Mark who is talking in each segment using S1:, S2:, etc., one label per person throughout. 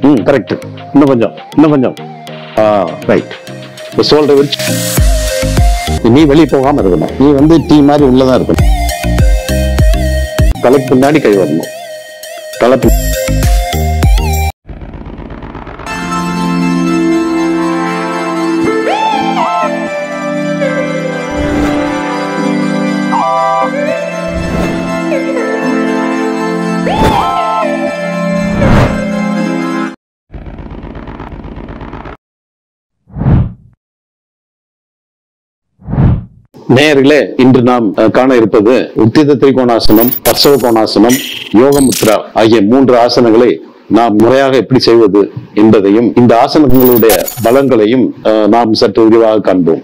S1: ம் கரெக்ட் இன்னும் கொஞ்சம் இன்னும் கொஞ்சம் ஆ ரைட் இப்போ ஷோல்டர் வச்சு நீ வெளியே போகாம இருக்கணும் நீ வந்து டீ மாதிரி உள்ளதான் இருக்கணும் தலைக்கு பின்னாடி கை வரணும் தலை பின்- நேயர்களே இன்று நாம் அஹ், காண இருப்பது உத்தித திரிகோணாசனம் பர்சவ கோணாசனம் யோகமுத்ரா ஆகிய மூன்று ஆசனங்களை நாம் முறையாக எப்படி செய்வது என்பதையும் இந்த ஆசனங்களுடைய பலன்களையும் அஹ், நாம் சற்று விரிவாக காண்போம்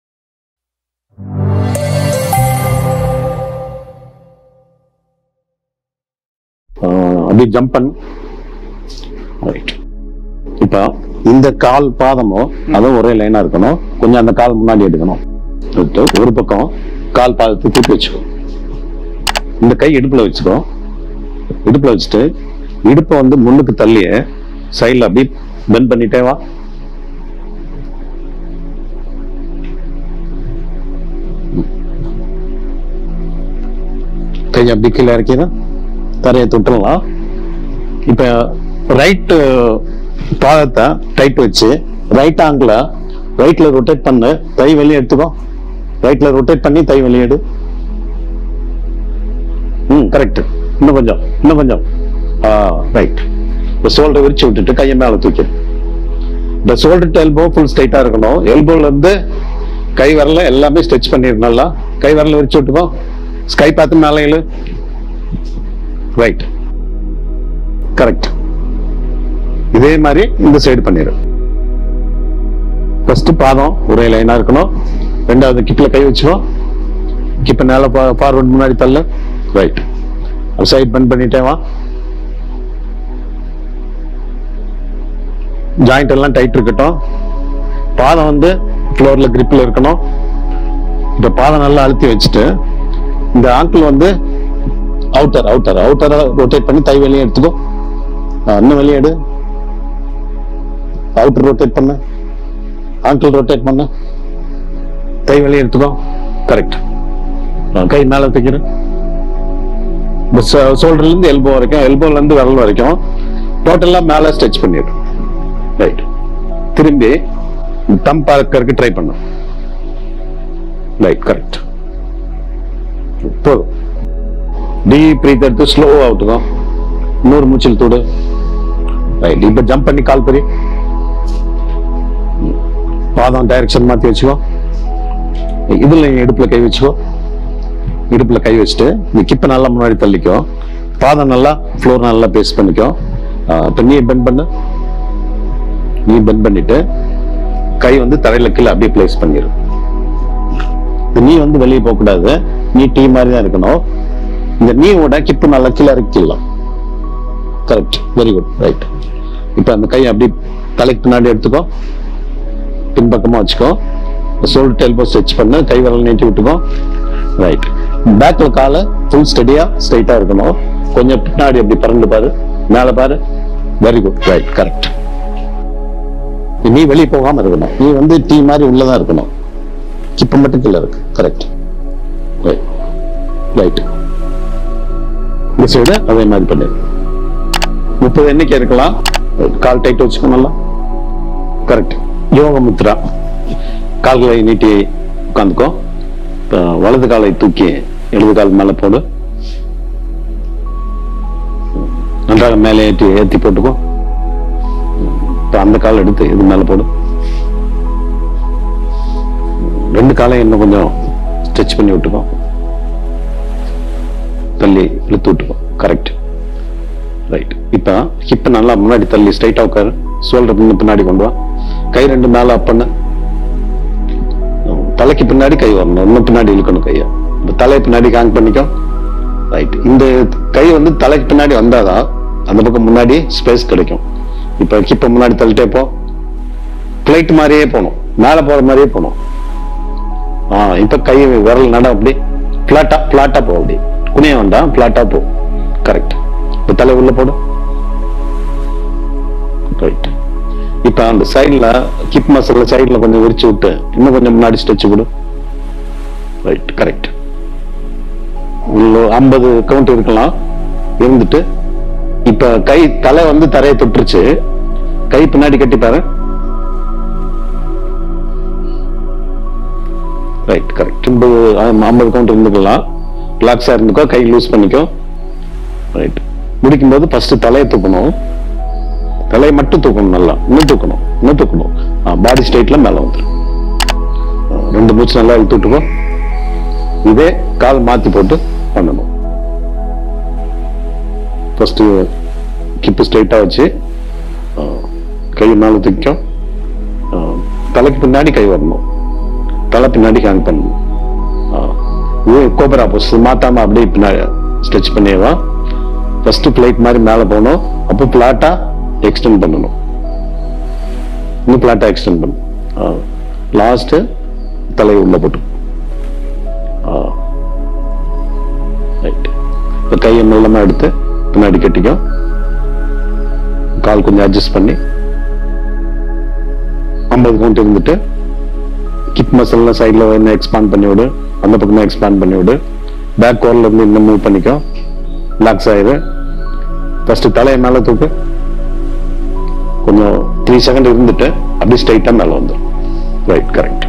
S1: அஹ், அப்படி ஜம்ப் பண்ணு ரைட் இப்போ இந்த கால் பாதமும் அதுவும் ஒரே லைனா இருக்கணும் கொஞ்சம் அந்த கால் முன்னாடி எடுக்கணும் எடுத்து ஒரு பக்கம் கால் பாதத்தை தூக்கி வச்சுக்கோ இந்த கை இடுப்புல வச்சுக்கோ இடுப்புல வச்சுட்டு இடுப்பை வந்து முன்னுக்கு தள்ளிய சைடுல அப்படி பெண்ட் பண்ணிட்டே வா கை அப்படி கீழே இறக்கிதான் தரையை தொட்டுடலாம் இப்ப ரைட் பாதத்தை டைட் வச்சு ரைட் ஆங்கிள் ரைட்ல ரொட்டேட் பண்ணு தை வெளியே எடுத்துக்கோ ரைட்ல ரொட்டேட் பண்ணி தை வெளியே எடு ம் கரெக்ட் இன்னும் கொஞ்சம் இன்னும் கொஞ்சம் ஆ ரைட் இந்த ஷோல்டர் விரிச்சு விட்டுட்டு கையை மேல தூக்கி இந்த ஷோல்டர் டு எல்போ ஃபுல் ஸ்ட்ரைட்டா இருக்கணும் எல்போல இருந்து கை வரல எல்லாமே ஸ்ட்ரெச் பண்ணிடு நல்லா கை வரல விரிச்சு விட்டுக்கோ ஸ்கை பார்த்து மேலே இழு ரைட் கரெக்ட் இதே மாதிரி இந்த சைடு பண்ணிடு ஃபர்ஸ்ட் பாதம் ஒரே லைனா இருக்கணும் ரெண்டாவது கிப்ல கை வச்சுக்கோ கிப்ப மேல ஃபார்வர்ட் முன்னாடி தள்ள ரைட் சைட் பண்ட் பண்ணிட்டே வா ஜாயிண்ட் எல்லாம் டைட் இருக்கட்டும் பாதம் வந்து ஃப்ளோர்ல கிரிப்ல இருக்கணும் இப்ப பாதம் நல்லா அழுத்தி வச்சுட்டு இந்த ஆங்கிள் வந்து அவுட்டர் அவுட்டர் அவுட்டரை ரொட்டேட் பண்ணி தை வெளியே எடுத்துக்கோ ஆ, இன்னும் வெளியே எடு அவுட்டர் ரொட்டேட் பண்ணு ஆங்கிள் ரொட்டேட் பண்ணு கை வெளியே எடுத்துக்கோ கரெக்ட் கை மேல தூக்கிறேன் ஷோல்டர்ல இருந்து எல்போ வரைக்கும் எல்போல இருந்து விரல் வரைக்கும் டோட்டலா மேல ஸ்ட்ரெச் பண்ணிடு ரைட் திரும்பி தம் பார்க்கறதுக்கு ட்ரை பண்ணு ரைட் கரெக்ட் போதும் டீப் பிரீத் எடுத்து ஸ்லோ ஆகுதுக்கோ இன்னொரு மூச்சில் தூடு ரைட் இப்ப ஜம்ப் பண்ணி கால் பெரிய பாதம் டைரக்ஷன் மாத்தி வச்சுக்கோ இதுல நீ இடுப்புல கை வச்சுக்கோ இடுப்புல கை வச்சுட்டு இந்த கிப்ப நல்லா முன்னாடி தள்ளிக்கோ பாதம் நல்லா ஃப்ளோர் நல்லா பேஸ் பண்ணிக்கோ ஆஹ் இப்ப நீ பெண்ட் பண்ணு நீ பெண்ட் பண்ணிட்டு கை வந்து தரையில கீழே அப்படியே பிளேஸ் பண்ணிரு இந்த நீ வந்து வெளியே போக கூடாது நீ டீ மாதிரி தான் இருக்கணும் இந்த நீயோட கிப்பு நல்லா கீழே இறக்கிடலாம் கரெக்ட் வெரி குட் ரைட் இப்ப அந்த கையை அப்படி தலைக்கு பின்னாடி எடுத்துக்கோ பின்பக்கமா வச்சுக்கோ ஷோல்டர் எல்போ ஸ்ட்ரெச் பண்ணு கை விரல் நீட்டி விட்டுக்கோ ரைட் பேக்ல காலை ஃபுல் ஸ்டடியா ஸ்ட்ரைட்டா இருக்கணும் கொஞ்சம் பின்னாடி அப்படி பறந்து பாரு மேல பாரு வெரி குட் ரைட் கரெக்ட் நீ வெளியே போகாம இருக்கணும் நீ வந்து டீ மாதிரி உள்ளதான் இருக்கணும் கிப்ப மட்டும் கீழே இருக்கு கரெக்ட் ரைட் இந்த சைடு அதே மாதிரி பண்ணிடு முப்பது எண்ணிக்கை இருக்கலாம் கால் டைட் வச்சுக்கோ நல்லா கரெக்ட் யோக முத்ரா கால்களை நீட்டி உட்காந்துக்கோ இப்ப வலது காலை தூக்கி இடது கால் மேல போடு நன்றாக மேலே ஏற்றி ஏற்றி போட்டுக்கோ இப்ப அந்த கால் எடுத்து இது மேல போடு ரெண்டு காலையும் இன்னும் கொஞ்சம் ஸ்ட்ரெச் பண்ணி விட்டுக்கோ தள்ளி இழுத்து விட்டுக்கோ கரெக்ட் ரைட் இப்ப ஹிப் நல்லா முன்னாடி தள்ளி ஸ்ட்ரைட்டா உட்காரு ஷோல்டர் பின்ன பின்னாடி கொண்டு வா கை ரெண்டு மேல அப் பண்ணு தலைக்கு பின்னாடி கை வரணும் இன்னும் பின்னாடி இழுக்கணும் கையை இந்த தலையை பின்னாடி ஹேங் பண்ணிக்கோ ரைட் இந்த கை வந்து தலைக்கு பின்னாடி வந்தாதான் அந்த பக்கம் முன்னாடி ஸ்பேஸ் கிடைக்கும் இப்ப ஹிப்ப முன்னாடி தள்ளிட்டே போ பிளைட் மாதிரியே போகணும் மேல போற மாதிரியே போகணும் ஆ இப்ப கை விரல் நட அப்படி பிளாட்டா பிளாட்டா போ அப்படி குனிய வேண்டாம் பிளாட்டா போ கரெக்ட் இப்ப தலை உள்ள போடு இப்போ அந்த சைடில் கிப் மசில் சைடில் கொஞ்சம் விரிச்சு விட்டு இன்னும் கொஞ்சம் முன்னாடி ஸ்ட்ரெச் கொடு ரைட் கரெக்ட் ஐம்பது கவுண்ட் இருக்கலாம் இருந்துட்டு இப்ப கை தலை வந்து தரையை தொட்டுருச்சு கை பின்னாடி கட்டி பாரு ரைட் கரெக்ட் ஐம்பது கவுண்ட் இருந்துக்கலாம் ரிலாக்ஸா இருந்துக்கோ கை லூஸ் பண்ணிக்கோ ரைட் முடிக்கும்போது ஃபர்ஸ்ட் தலையை தூக்கணும் தலையை மட்டும் தூக்கணும் நல்லா இன்னும் தூக்கணும் இன்னும் தூக்கணும் பாடி ஸ்டேட்ல மேல வந்துடும் ரெண்டு மூச்சு நல்லா இழுத்து விட்டுக்கோ இதே கால் மாத்தி போட்டு பண்ணணும் ஃபர்ஸ்ட் கிப்பு ஸ்ட்ரைட்டா வச்சு ஆ, கை மேல தூக்கிக்கும் ஆ, தலைக்கு பின்னாடி கை வரணும் தலை பின்னாடி ஹேங் பண்ணணும் கோபரா போஸ் மாத்தாம அப்படியே பின்னாடி ஸ்ட்ரெச் பண்ணியவா ஃபர்ஸ்ட் பிளைட் மாதிரி மேல போகணும் அப்போ பிளாட்டா எக்ஸ்டெண்ட் பண்ணணும் இன்னும் பிளாட்டா எக்ஸ்டெண்ட் பண்ணணும் லாஸ்ட் தலையை உள்ள போட்டு ரைட் இப்போ கையை மெல்லமா எடுத்து பின்னாடி கட்டிக்கோ கால் கொஞ்சம் அட்ஜஸ்ட் பண்ணி ஐம்பது கவுண்ட் இருந்துட்டு கிக் மசில்ல சைடில் என்ன எக்ஸ்பாண்ட் பண்ணி விடு அந்த பக்கமே எக்ஸ்பாண்ட் பண்ணி விடு பேக் கோர்ல இருந்து இன்னும் மூவ் பண்ணிக்கோ ரிலாக்ஸ் ஆயிரு ஃபர்ஸ்ட் தலையை மேல தூக்கு கொஞ்சம் த்ரீ செகண்ட் இருந்துட்டு அப்படியே ஸ்ட்ரைட்டா மேல வந்துடும் ரைட் கரெக்ட்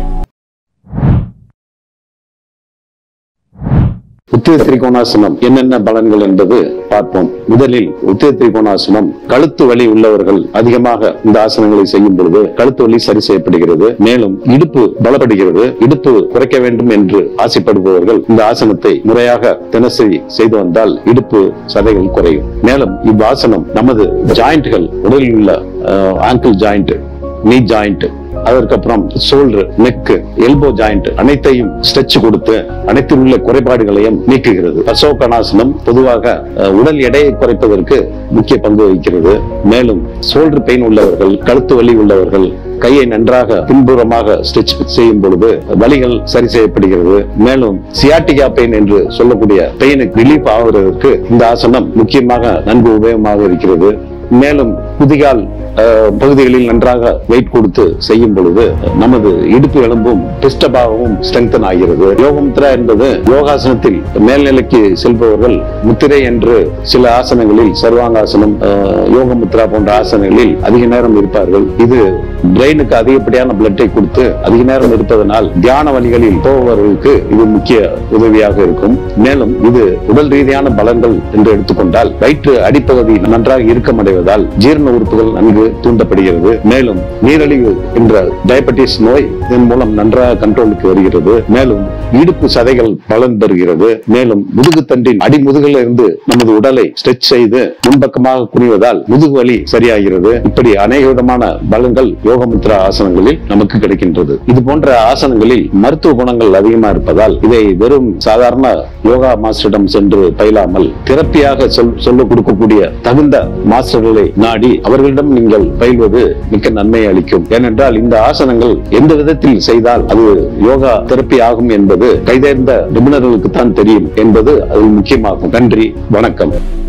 S1: உத்திய திரிகோணாசனம் என்னென்ன பலன்கள் என்பது பார்ப்போம் முதலில் உத்திய திரிகோணாசனம் கழுத்து வலி உள்ளவர்கள் அதிகமாக இந்த ஆசனங்களை செய்யும் பொழுது கழுத்து வலி சரி செய்யப்படுகிறது மேலும் இடுப்பு பலப்படுகிறது இடுப்பு குறைக்க வேண்டும் என்று ஆசைப்படுபவர்கள் இந்த ஆசனத்தை முறையாக தினசரி செய்து வந்தால் இடுப்பு சதைகள் குறையும் மேலும் இவ்வாசனம் நமது ஜாயிண்ட்கள் உடலில் உள்ள ஆங்கிள் ஜாயிண்ட் நீ ஜாயிண்ட் அதற்கப்புறம் ஷோல்டர் நெக் எல்போ ஜாயிண்ட் அனைத்தையும் ஸ்ட்ரெச் கொடுத்து அனைத்தில் உள்ள குறைபாடுகளையும் நீக்குகிறது அசோகனாசனம் பொதுவாக அஹ், உடல் எடையை குறைப்பதற்கு முக்கிய பங்கு வகிக்கிறது மேலும் ஷோல்டர் பெயின் உள்ளவர்கள் கழுத்து வலி உள்ளவர்கள் கையை நன்றாக பின்புறமாக ஸ்ட்ரெச் செய்யும் பொழுது வலிகள் சரி செய்யப்படுகிறது மேலும் சியாட்டிகா பெயின் என்று சொல்லக்கூடிய பெயினுக்கு ரிலீஃப் ஆகுறதற்கு இந்த ஆசனம் முக்கியமாக நன்கு உபயோகமாக இருக்கிறது மேலும் குதிகால் அஹ், பகுதிகளில் நன்றாக வெயிட் கொடுத்து செய்யும் பொழுது நமது இடுப்பு எலும்பும் டிஸ்டர்பாகவும் ஸ்ட்ரெங்தன் ஆகிறது யோகமுத்ரா என்பது யோகாசனத்தில் மேல்நிலைக்கு செல்பவர்கள் முத்திரை என்று சில ஆசனங்களில் சர்வாங்காசனம் அஹ், யோகமுத்ரா போன்ற ஆசனங்களில் அதிக நேரம் இருப்பார்கள் இது பிரெயினுக்கு அதிகப்படியான பிளட்டை கொடுத்து அதிக நேரம் இருப்பதனால் தியான வழிகளில் போபவர்களுக்கு இது முக்கிய உதவியாக இருக்கும் மேலும் இது உடல் ரீதியான பலன்கள் என்று எடுத்துக்கொண்டால் வயிற்று அடிப்பகுதி நன்றாக இறுக்கமடைவதால் ஜீரண உறுப்புகள் நன்கு தூண்டப்படுகிறது மேலும் நீரிழிவு என்ற டயபெட்டிஸ் நோய் இதன் மூலம் நன்றாக கண்ட்ரோலுக்கு வருகிறது மேலும் இடுப்பு சதைகள் பலன் பெறுகிறது மேலும் முதுகுத்தண்டின் அடிமுதுகில் இருந்து நமது உடலை ஸ்ட்ரெச் செய்து முன்பக்கமாக குனிவதால் முதுகு வலி சரியாகிறது இப்படி அநேக விதமான பலன்கள் யோகமுத்ரா ஆசனங்களில் நமக்கு கிடைக்கின்றது இது போன்ற ஆசனங்களில் மருத்துவ குணங்கள் அதிகமா இருப்பதால் இதை வெறும் சாதாரண யோகா மாஸ்டரிடம் சென்று பயிலாமல் தெரப்பியாக சொல் சொல்ல கொடுக்கக்கூடிய தகுந்த மாஸ்டர்களை நாடி அவர்களிடம் நீங்கள் பயில்வது மிக்க நன்மை அளிக்கும் ஏனென்றால் இந்த ஆசனங்கள் எந்த விதத்தில் செய்தால் அது யோகா தெரப்பி ஆகும் என்பது கைதேர்ந்த நிபுணர்களுக்கு தான் தெரியும் என்பது அதில் முக்கியமாகும் நன்றி வணக்கம்